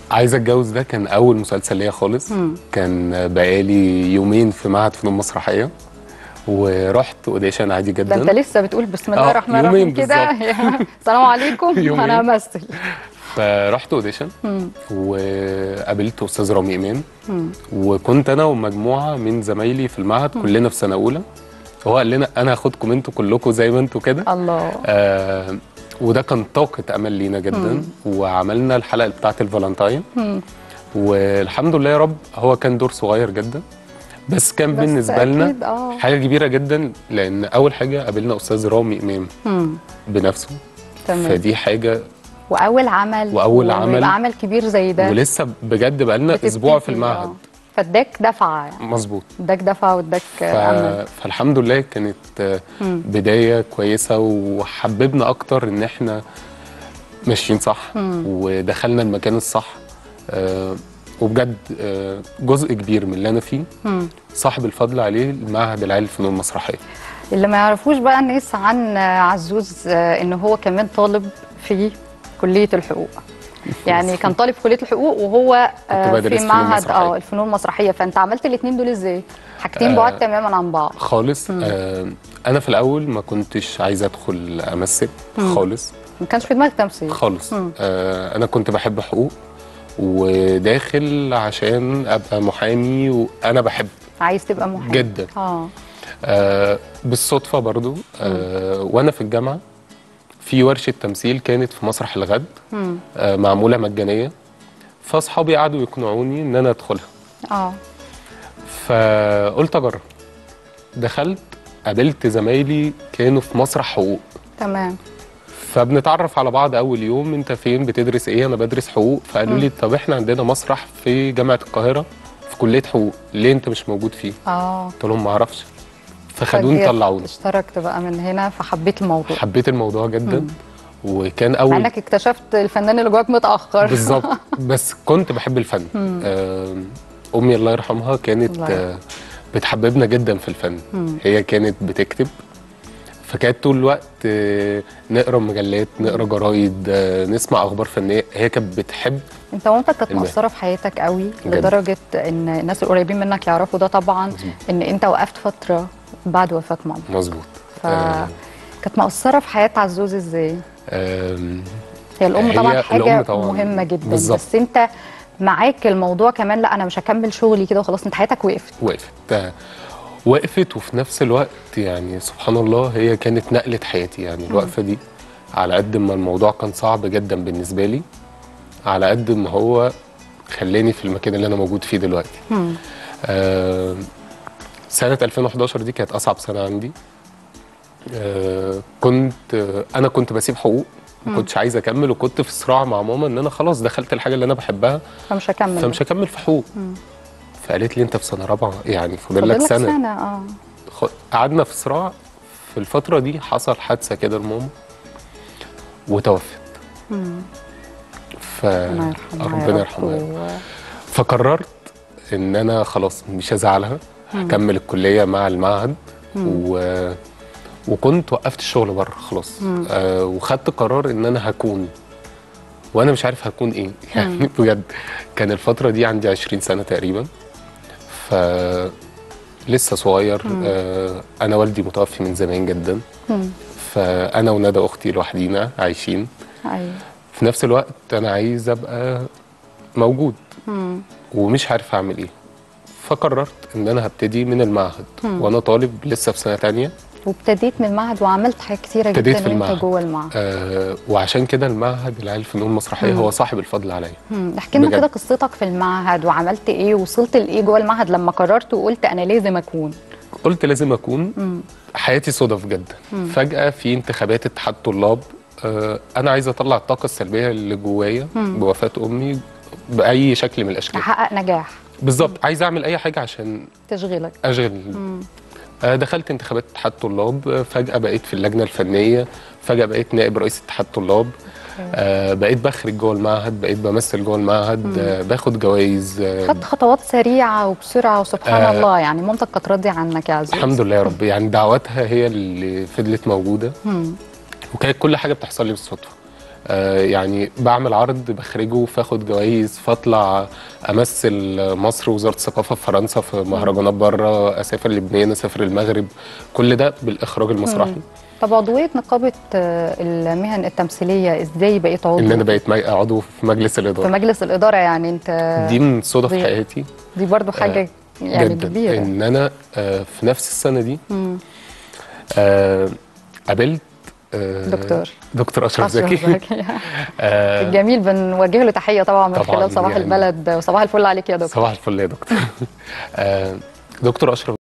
عايزه اتجوز ده كان اول مسلسل ليا خالص مم. كان بقالي يومين في معهد فنون مسرحيه ورحت اوديشن عادي ده جدا انت لسه بتقول بسم الله آه، الرحمن يومين الرحيم كده السلام عليكم يومين. انا همثل فرحت اوديشن مم. وقابلت استاذ رامي امام مم. وكنت انا ومجموعه من زمايلي في المعهد كلنا في سنه اولى هو قال لنا انا هاخدكم انتوا كلكم زي ما انتوا كده الله آه وده كان طاقه امل لينا جدا مم. وعملنا الحلقه بتاعه الفالنتاين مم. والحمد لله يا رب هو كان دور صغير جدا بس كان بس بالنسبه لنا أكيد، آه. حاجه كبيره جدا لان اول حاجه قابلنا استاذ رامي امام مم. بنفسه تمام فدي حاجه واول عمل وأول وإنه عمل. يبقى عمل كبير زي ده ولسه بجد بقالنا بتبتدي اسبوع في فيه، المعهد آه. فاداك دفعه يعني مظبوط اداك دفعه واداك ف... امل فالحمد لله كانت آه، مم. بدايه كويسه وحببنا اكتر ان احنا ماشيين صح مم. ودخلنا المكان الصح آه، وبجد آه، جزء كبير من اللي انا فيه مم. صاحب الفضل عليه المعهد العالي للفنون المسرحيه اللي ما يعرفوش بقى الناس عن عزوز آه، ان هو كمان طالب في كليه الحقوق يعني كان طالب في كليه الحقوق وهو آه، بدرس في فنون معهد مسرحية. اه الفنون المسرحيه فانت عملت الاثنين دول ازاي حاجتين بعاد آه، تماما عن بعض خالص آه انا في الاول ما كنتش عايز ادخل امثل مم. خالص ما كانش في دماغك تمثيل خالص مم. آه انا كنت بحب حقوق وداخل عشان ابقى محامي وانا بحب عايز تبقى محامي جدا اه آه بالصدفه برضو آه وانا في الجامعه في ورشه تمثيل كانت في مسرح الغد مم. آه معموله مجانيه فاصحابي قعدوا يقنعوني ان انا ادخلها اه فقلت اجرب دخلت قابلت زمايلي كانوا في مسرح حقوق تمام فبنتعرف على بعض اول يوم انت فين بتدرس ايه انا بدرس حقوق فقالوا لي طب احنا عندنا مسرح في جامعه القاهره في كليه حقوق ليه انت مش موجود فيه اه قلت لهم ما اعرفش فخدوني فجيت طلعوني اشتركت بقى من هنا فحبيت الموضوع حبيت الموضوع جدا وكان مع اول انك اكتشفت الفنان اللي جواك متاخر بالظبط بس كنت بحب الفن آم، امي الله يرحمها كانت الله يرحمها. آه، بتحببنا جدا في الفن هي كانت بتكتب فكانت طول الوقت آه، نقرا مجلات نقرا جرايد آه، نسمع اخبار فنيه هي كانت بتحب انت مامتك كانت المهنة. مؤثره في حياتك قوي جدا. لدرجه ان الناس القريبين منك يعرفوا ده طبعا مظبوط. ان انت وقفت فتره بعد وفاه ماما مظبوط ف آه، كانت مؤثره في حياه عزوز ازاي آم، هي الام هي طبعا الأم حاجه طبعاً. مهمه جدا بالظبط. بس انت معاك الموضوع كمان لا انا مش هكمل شغلي كده وخلاص انت حياتك وقفت وقفت آه، وقفت وفي نفس الوقت يعني سبحان الله هي كانت نقلة حياتي يعني الوقفة دي على قد ما الموضوع كان صعب جدا بالنسبة لي على قد ما هو خلاني في المكان اللي أنا موجود فيه دلوقتي مم. آه سنة 2011 دي كانت أصعب سنة عندي آه كنت آه أنا كنت بسيب حقوق ما كنتش عايز أكمل وكنت في صراع مع ماما إن أنا خلاص دخلت الحاجة اللي أنا بحبها فمش هكمل فمش هكمل في حقوق فقالت لي أنت في سنة رابعة يعني فاضل لك فاضل سنة سنه اه خ- قعدنا في صراع في الفترة دي حصل حادثة كده لماما وتوفت ف ربنا يرحمها يا ربنا رب يرحمها و- فقررت ان انا خلاص مش هزعلها هكمل الكلية مع المعهد و... وكنت وقفت الشغل بره خلاص آه وخدت قرار ان انا هكون وانا مش عارف هكون ايه يعني بجد كان الفترة دي عندي 20 سنة تقريبا ف لسه صغير آه انا والدي متوفي من زمان جدا مم. فانا وندى اختي لوحدينا عايشين ايوه في نفس الوقت انا عايز ابقى موجود مم. ومش عارف اعمل ايه فقررت ان انا هبتدي من المعهد وانا طالب لسه في سنه تانية وابتديت من المعهد وعملت حاجات كتيره ابتديت جدا في وانت المعهد. جوه المعهد آه وعشان كده المعهد العالي للفنون المسرحيه هو صاحب الفضل عليا مم. احكي لنا بجد. كده قصتك في المعهد وعملت ايه وصلت لايه جوه المعهد لما قررت وقلت انا لازم اكون قلت لازم اكون حياتي صدف جدا فجاه في انتخابات اتحاد طلاب آه انا عايز اطلع الطاقه السلبيه اللي جوايا بوفاه امي باي شكل من الاشكال تحقق نجاح بالظبط عايز اعمل اي حاجه عشان تشغيلك اشغل آه، دخلت انتخابات اتحاد طلاب آه، فجاه بقيت في اللجنه الفنيه فجاه بقيت نائب رئيس اتحاد طلاب آه، بقيت بخرج جوه المعهد بقيت بمثل جوه المعهد آه، باخد جوائز آه، خدت خطوات سريعه وبسرعه وسبحان آه. الله يعني مامتك كانت راضيه عنك يا عزيز الحمد لله يا رب يعني دعواتها هي اللي فضلت موجوده مم. وكانت كل حاجه بتحصل لي بالصدفه آه يعني بعمل عرض بخرجه فاخد جوائز فاطلع امثل مصر وزاره الثقافه في فرنسا في مهرجانات بره اسافر لبنان اسافر المغرب كل ده بالاخراج المسرحي طب عضويه نقابه آه، المهن التمثيليه ازاي بقيت عضو ان انا بقيت مي- عضو في مجلس في الاداره مجلس الاداره يعني انت دي من صدف دي- حياتي دي برضو حاجه يعني جدا كبيره ان انا آه في نفس السنه دي مم. آه قابلت آه دكتور. دكتور اشرف أشرف زكي زكي. آه الجميل بنوجه له تحيه طبعا من طبعاً خلال صباح يعني- البلد وصباح الفل عليك يا دكتور صباح الفل يا دكتور آه دكتور اشرف